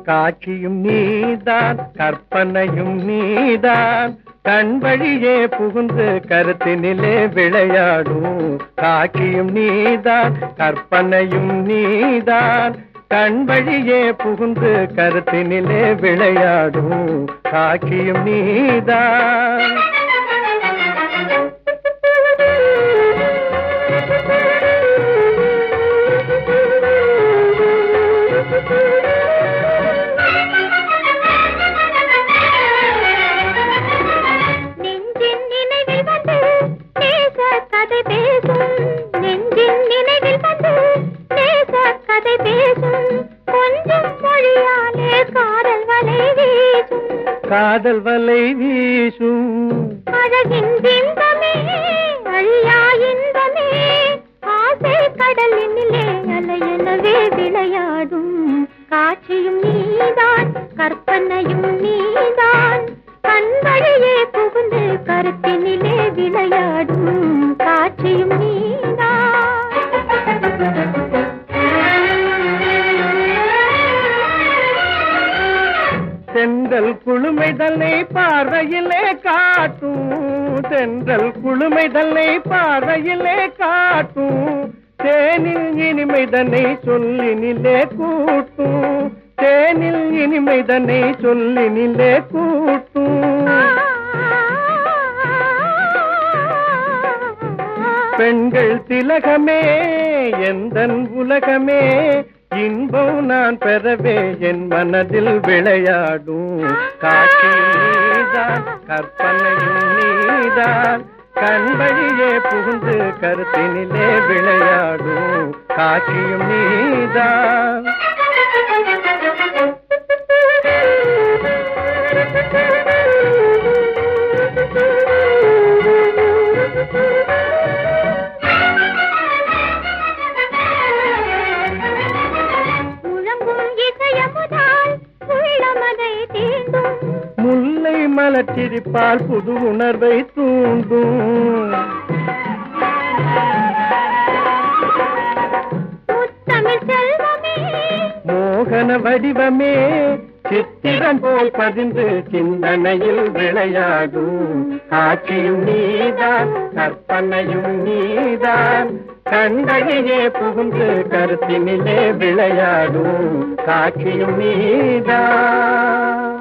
காட்சியும் நீதான் கற்பனையும் நீதான் கண் வழியே புகுந்து கருத்தினிலே விளையாடும் காட்சியும் நீதான் கற்பனையும் நீதான் கண் வழியே புகுந்து கருத்தினிலே விளையாடும் காட்சியும் நீதான் நெஞ்சின் நினைவில் வந்து நேச கதை பேசும் நெஞ்சின் நினைவில் வந்து நேச கதை பேசும் கொஞ்சம் மொழியாலே காதல் வலை வீசும் காதல் வலை வீசும் அழகின் பிம்பமே அழியா இன்பமே ஆசை கடலினிலே அலையெனவே விளையாடும் காட்சியும் நீதான் கற்பனையும் நீதான் கண் வழியே புகுந்து கருத்தினிலே விளையாடும் காட்சியும் நீதான் தென்றல் குளுமை தன்னை பார்வையிலே காட்டும் தென்றல் குளுமை தன்னை பார்வையிலே காட்டும் தேனில் இனிமை தன்னை சொல்லினிலே கூட்டும் தேனில் இனிமை தன்னை சொல்லினிலே கூட்டும் பெண்கள் திலகமே எந்தன் உலகமே இன்பம் நான் பெறவே என் மனதில் விளையாடும் காட்சியும் நீதான் கற்பனையும் நீதான் கண் வழியே புகுந்து கருத்தினிலே விளையாடும் காட்சியும் நீதான் முழங்கும் இசையமுதால் உள்ளமதை தீண்டும் முல்லை மலர்ச்சிரிப்பால் புது உணர்வை தூண்டும் முத்தமிழ் செல்வமே மோகன வடிவமே சித்திரம் போல் பதிந்து சிந்தனையில் விளையாடும் காட்சியும் நீதான் கற்பனையும் நீதான் கண்டையே புகுந்து கருத்தினிலே விளையாடும் காட்சியும் நீதான்